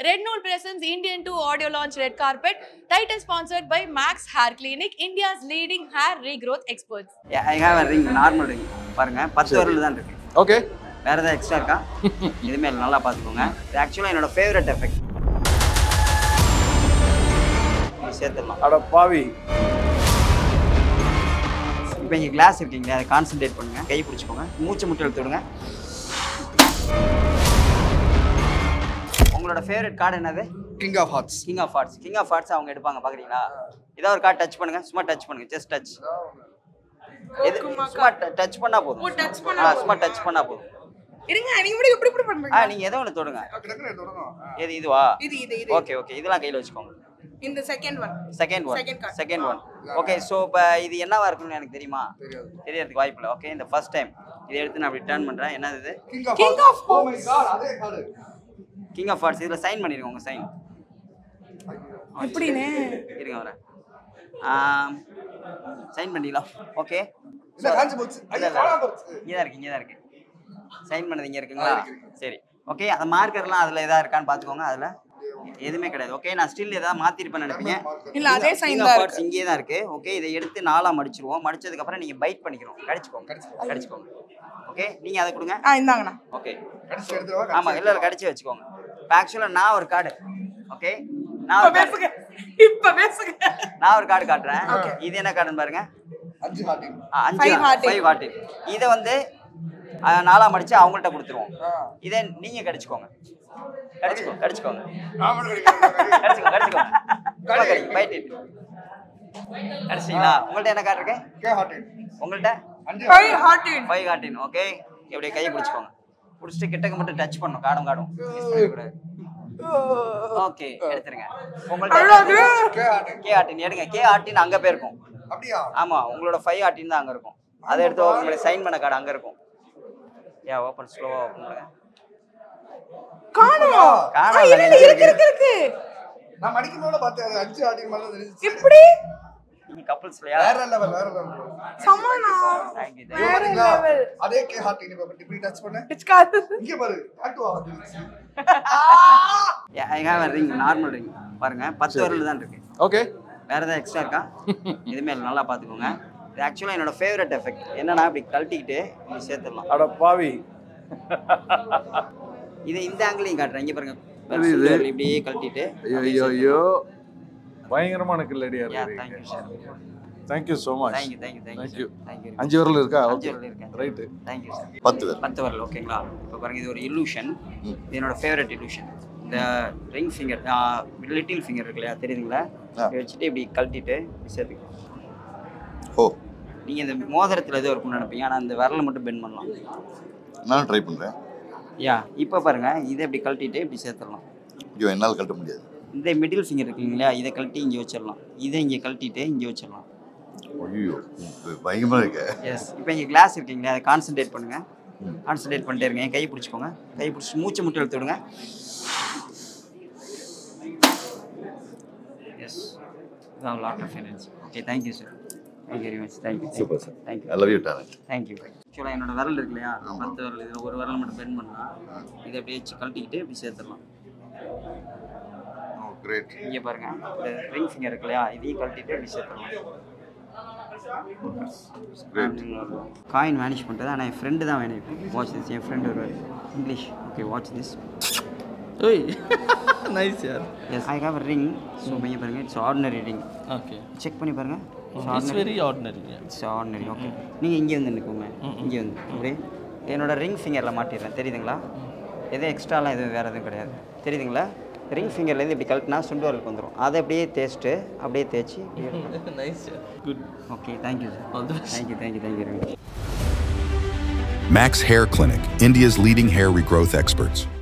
Red Nool presents Indian 2 audio launch red carpet. Title sponsored by Max Hair Clinic, India's leading hair regrowth experts. I have a ring normal ring பாருங்க பத்து வரல் தான் இருக்கு okay வேற ஏதாவது extra இருக்கா இதுமே இல்லை, நல்லா பார்த்துக்கோங்க இது ஆக்சுவலாக என்னோட ஃபேவரட் எஃபெக்ட் சேர்த்துடலாம் அட பாவி இப்போ இங்கே கிளாஸ் இருக்கீங்களா அதை கான்சென்ட்ரேட் பண்ணுங்க கை பிடிச்சிக்கோங்க மூச்சு முட்டை எடுத்து விடுங்க உங்களோட ஃபேவரட் கார்டு என்னது king of hearts king of hearts king of hearts அவங்க எடுப்பாங்க பார்க்குறீங்களா ஏதாவது ஒரு கார்டு டச் பண்ணுங்க சும்மா டச் பண்ணுங்க ஜஸ்ட் டச் எது சும்மா டச் பண்ணா போதும் ஓ, touch பண்ணா ஆ சும்மா டச் பண்ணா போதும் இருங்க நீங்க மட்டும் எப்படி இப்படி பண்றீங்க ஆ நீங்க எதோ ஒன்று தொடுங்க எது இதுவா இது இது இது ஓகே ஓகே இதெல்லாம் கையில் வச்சுக்கோங்க இந்த second one second one Second card. Second one okay so இப்போ இது என்னவா இருக்கும்னு எனக்கு தெரியுமா தெரியறதுக்கு வாய்ப்பு இல்லை ஓகே இந்த ஃபர்ஸ்ட் டைம் இதை எடுத்து நான் அப்படி டர்ன் பண்ணுறேன் என்னது இது King of oh my god அதே கார்டு கிங் ஆஃப் ஆர்ட்ஸ் இதில் சைன் பண்ணிருங்க உங்கள் சைன் எப்படின்னு இருங்க வரேன் சைன் பண்ணிடலாம் ஓகே இல்ல காஞ்சி போச்சு இல்ல, ஐயா இல்ல. காணாம போச்சு இங்கே தான் இருக்கு இங்கே தான் இருக்கு சைன் பண்ணது இங்கே இருக்குங்களா சரி ஓகே அந்த மார்க்கர்லாம் அதில் எதா இருக்கான்னு பார்த்துக்கோங்க அதில் எதுவுமே கிடையாது ஓகே நான் ஸ்டில் எதாவது மாற்றிருப்பேன்னு நினைப்பீங்க இல்ல அதே சைன் King தான் of இருக்கு Hearts இங்கேயே தான் இருக்கு ஓகே இதை எடுத்து நாலா மடிச்சிருவோம் மடிச்சதுக்கு அப்புறம் நீங்க பைட் பண்ணிக்கிறோம் கடிச்சுக்கோங்க கடிச்சுக்கோங்க ஓகே நீங்க அதை கொடுங்க ஆ இந்தாங்கண்ணா ஓகே கடிச்சு எடுத்துவா ஆமா இல்ல இல்ல கடிச்சு வச்சுக்கோங்க இப்போ ஆக்சுவலா நான் ஒரு கார்டு ஓகே நான் ஒரு card- பேசுங்க இப்ப பேசுங்க நான் ஒரு கார்டு காட்டுறேன் இது என்ன கார்டுன்னு பாருங்க அஞ்சு ஹார்டிங் ஆ, அஞ்சு Five hearted. ஃபைவ் ஹார்ட் இதை வந்து ஆ, நாலா மடிச்சு அவங்கள்ட்ட கொடுத்துருவோம் இதை நீங்க கடிச்சுக்கோங்க கடிச்சுக்கோங்க கடிச்சுக்கோங்க கடிச்சுக்கோங்க கடிச்சுக்கோங்க சும்மா கடிங்க பைட் இட் கடிச்சிங்களா உங்கள்ட்ட என்ன கார்டு இருக்கு கே ஹார்டிங் உங்கள்ட்ட அஞ்சு ஃபைவ் ஹார்ட் ஃபைவ் காட்டின் ஓகே இப்படியே கையை பிடிச்சிக்கோங்க பிடிச்சிட்டு கிட்டக்க மட்டும் டச் பண்ணும் காடும் காடும் மிஸ் பண்ணிடக்கூடாது ஓகே எடுத்துருங்க உங்கள்ட்ட கே ஹார்டிங் கே ஆர்டின் எடுங்க கே ஆர்டின் அங்கே போயிருக்கும் அப்படியா ஆமா உங்களோட ஃபைவ் ஆர்டின் தான் அங்கே இருக்கும் அதை எடுத்து உங்களை சைன் பண்ண கார்டு அங்கே இருக்கும் ஏன் ஓப்பன் ஸ்லோவாக ஓப்பன் பண்ணுங்க காணும் காணாம இல்ல இல்ல இருக்கு இருக்கு இருக்கு நான் மடிக்கும் போது பார்த்தேன் அது அஞ்சு ஹார்டிங் மாதிரி தெரிஞ்சிச்சு இப்படி நீங்க கப்பல்ஸ்லையா வேற லெவல் வேற லெவல் சமானா தேங்க்யூ ஐயோ, பாத்தீங்களா? அதே கே ஹார்டிங் இப்ப இப்படி டச் பண்ண பிச்காது இங்க பாரு டாட்டூ ஆகுது I have a ring normal ring பாருங்க பத்து வரல் தான் இருக்கு ஓகே வேற ஏதாவது எக்ஸ்ட்ரா இருக்கா இதுமே இல்லை, நல்லா பார்த்துக்கோங்க இது ஆக்சுவலாக என்னோட ஃபேவரட் எஃபெக்ட் என்னன்னா இப்படி கழட்டிக்கிட்டு இப்படி சேர்த்துடலாம் அட பாவி இது இந்த ஆங்கிளையும் காட்டுறேன் இங்கே பாருங்க புரியுது. சுண்டு இப்படியே கழட்டிட்டு ஐயோ ஐயோ பயங்கரமான கில்லடியா யா இருக்கு thank you sir thank you so much thank you thank you Thank thank you you. Thank you அஞ்சு வரல இருக்கா அஞ்சு ஓகே வரல் இருக்கேன் ரைட்டு தேங்க்யூ சார் பத்து பேர் பத்து வரல் ஓகேங்களா இப்போ பாருங்க இது ஒரு illusion இது என்னோட ஃபேவரட் illusion இந்த ரிங் ஃபிங்கர் லிட்டில் ஃபிங்கர் இருக்கு இல்லையா தெரியுதுங்களா ஆ. இதை வச்சுட்டு இப்படி கழட்டிட்டு இப்படி சேர்த்துக்கலாம் ஓ நீங்கள் இந்த மோதிரத்தில் ஏதோ இருக்கும்னு நினைப்பீங்க ஆனால் இந்த விரலை மட்டும் பெண்ட் பண்ணலாம் நானும் ட்ரை பண்ணுறேன் யா இப்போ பாருங்க இதை இப்படி கழட்டிட்டு இப்படி சேர்த்துடலாம் ஐயோ என்னால் கட்ட முடியாது இந்த மிடில் ஃபிங்கர் இருக்கு இல்லையா இதை கழட்டி இங்கே வச்சிடலாம் இதை இங்கே கழட்டிட்டு இங்கே வச்சிடலாம் ஐயோ பயங்கரமாக இருக்க எஸ் இப்போ இங்கே கிளாஸ் இருக்கீங்களா அதை கான்சென்ட்ரேட் பண்ணுங்க கான்சென்ட்ரேட் பண்ணிட்டே இருங்க என் கை பிடிச்சிக்கோங்க கை பிடிச்சி மூச்சு மட்டும் எடுத்து விடுங்க எஸ் இதான் lot of energy okay thank you sir thank you very much thank you Super, sir. Thank you I love you talent thank you ஆக்சுவலாக என்னோட விரல் இருக்கு இல்லையா பத்து விரல் இதில் ஒரு விரல் மட்டும் பெண்ட் பண்ணலாம் இதை அப்படியே வச்சு கழட்டிக்கிட்டு இப்படி சேர்த்துடலாம் ஓ கிரேட் இங்கே பாருங்க இந்த ரிங் ஃபிங்கர் இருக்கு இல்லையா இதையும் கழட்டிட்டு இப்படி சேர்த்துடலாம் கிரேட் காயின் மேனேஜ் பண்ணுறது ஆனால் என் ஃப்ரெண்டு தான் வேணும் வாட்ச் திஸ் என் ஃப்ரெண்டு வருவார் English okay watch this Oi, nice yaar. Yes I have ring so பையன் பாருங்க it's ordinary ring Okay. Check பண்ணி பாருங்க It's very ordinary. Yeah. It's ordinary okay நீங்கள் இங்கே வந்து நிற்குங்க இங்கே வந்து அப்படியே என்னோட ரிங் ஃபிங்கரில் மாட்டிடுறேன் தெரியுதுங்களா எதுவும் எக்ஸ்ட்ராலாம் எதுவும் வேறு எதுவும் கிடையாது தெரியுதுங்களா ரிங் ஃபிங்கர்லேருந்து இப்படி கழட்டினா சுண்டு வரலுக்கு வந்துடும் அதை அப்படியே தேய்ச்சிட்டு அப்படியே தேய்ச்சி nice yaar. Good. Okay thank you sir All the best. Thank you thank you thank you very much Max Hair Clinic, India's leading hair regrowth experts.